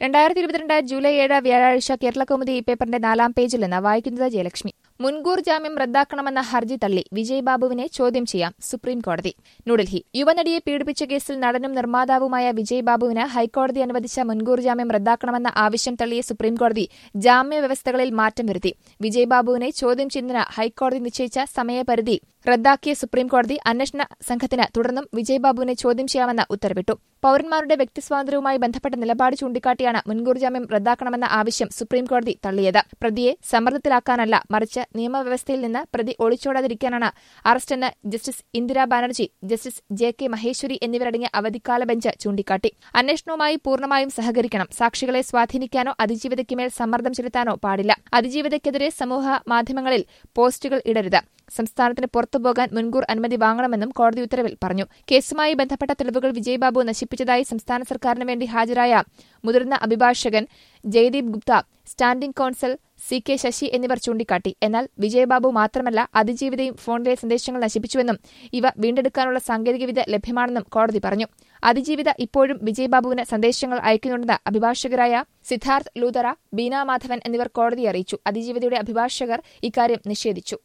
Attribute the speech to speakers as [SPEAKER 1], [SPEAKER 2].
[SPEAKER 1] രണ്ടായിരത്തി ഇരുപത്തിരണ്ട് ജൂലൈ ഏഴ് വ്യാഴാഴ്ച കേരളകൗമുദി ഈ പേപ്പറിന്റെ നാലാം പേജിൽ നിന്ന് വായിക്കുന്നത് ജയലക്ഷ്മി മുൻകൂർ ജാമ്യം റദ്ദാക്കണമെന്ന ഹർജി തള്ളി വിജയ് ബാബുവിനെ ചോദ്യം ചെയ്യാം സുപ്രീം കോടതി ന്യൂഡൽഹി യുവനടിയെ പീഡിപ്പിച്ച കേസിൽ നടനും നിർമ്മാതാവുമായ വിജയ് ബാബുവിന് ഹൈക്കോടതി അനുവദിച്ച മുൻകൂർ ജാമ്യം റദ്ദാക്കണമെന്ന ആവശ്യം തള്ളിയ സുപ്രീം കോടതി ജാമ്യ വ്യവസ്ഥകളിൽ മാറ്റം വരുത്തി വിജയ് ബാബുവിനെ ചോദ്യം ചെയ്യുന്നതിന് ഹൈക്കോടതി നിശ്ചയിച്ച സമയപരിധി റദ്ദാക്കിയ സുപ്രീം കോടതി അന്വേഷണ സംഘത്തിന് തുടർന്നും വിജയ് ബാബുവിനെ ചോദ്യം ചെയ്യാമെന്ന് ഉത്തരവിട്ടു പൌരന്മാരുടെ വ്യക്തിസ്വാതന്ത്ര്യവുമായി ബന്ധപ്പെട്ട നിലപാട് ചൂണ്ടിക്കാട്ടിയാണ് മുൻകൂർ ജാമ്യം റദ്ദാക്കണമെന്ന ആവശ്യം സുപ്രീം കോടതി തള്ളിയത് പ്രതിയെ സമ്മർദ്ദത്തിലാക്കാനല്ല മറിച്ച് നിയമവ്യവസ്ഥയിൽ നിന്ന് പ്രതി ഒളിച്ചോടാതിരിക്കാനാണ് അറസ്റ്റെന്ന് justice Indira Banerjee justice J K Maheshwari എന്നിവരടങ്ങിയ അവധിക്കാല ബെഞ്ച് ചൂണ്ടിക്കാട്ടി അന്വേഷണവുമായി പൂർണ്ണമായും സഹകരിക്കണം സാക്ഷികളെ സ്വാധീനിക്കാനോ അതിജീവിതയ്ക്ക് മേൽ സമ്മർദ്ദം ചെലുത്താനോ പാടില്ല അതിജീവിതയ്ക്കെതിരെ സമൂഹ മാധ്യമങ്ങളിൽ പോസ്റ്റുകൾ ഇടരുത് സംസ്ഥാനത്തിന് പുറത്തുപോകാൻ മുൻകൂർ അനുമതി വാങ്ങണമെന്നും കോടതി ഉത്തരവിൽ പറഞ്ഞു കേസുമായി ബന്ധപ്പെട്ട തെളിവുകൾ വിജയ്ബാബു നശിപ്പിച്ചതായി സംസ്ഥാന സർക്കാരിന് വേണ്ടി ഹാജരായ മുതിർന്ന അഭിഭാഷകൻ Jaideep Gupta standing counsel C K Sasi എന്നിവർ ചൂണ്ടിക്കാട്ടി എന്നാൽ വിജയബാബു മാത്രമല്ല അതിജീവിതയും ഫോണിലെ സന്ദേശങ്ങൾ നശിപ്പിച്ചുവെന്നും ഇവ വീണ്ടെടുക്കാനുള്ള സാങ്കേതികവിദ്യ ലഭ്യമാണെന്നും കോടതി പറഞ്ഞു അതിജീവിത ഇപ്പോഴും വിജയബാബുവിന് സന്ദേശങ്ങൾ അയക്കുന്നുണ്ടെന്ന് അഭിഭാഷകരായ സിദ്ധാർത്ഥ് ലൂതറ ബീന മാധവൻ എന്നിവർ കോടതിയെ അറിയിച്ചു അതിജീവിതയുടെ അഭിഭാഷകർ ഇക്കാര്യം നിഷേധിച്ചു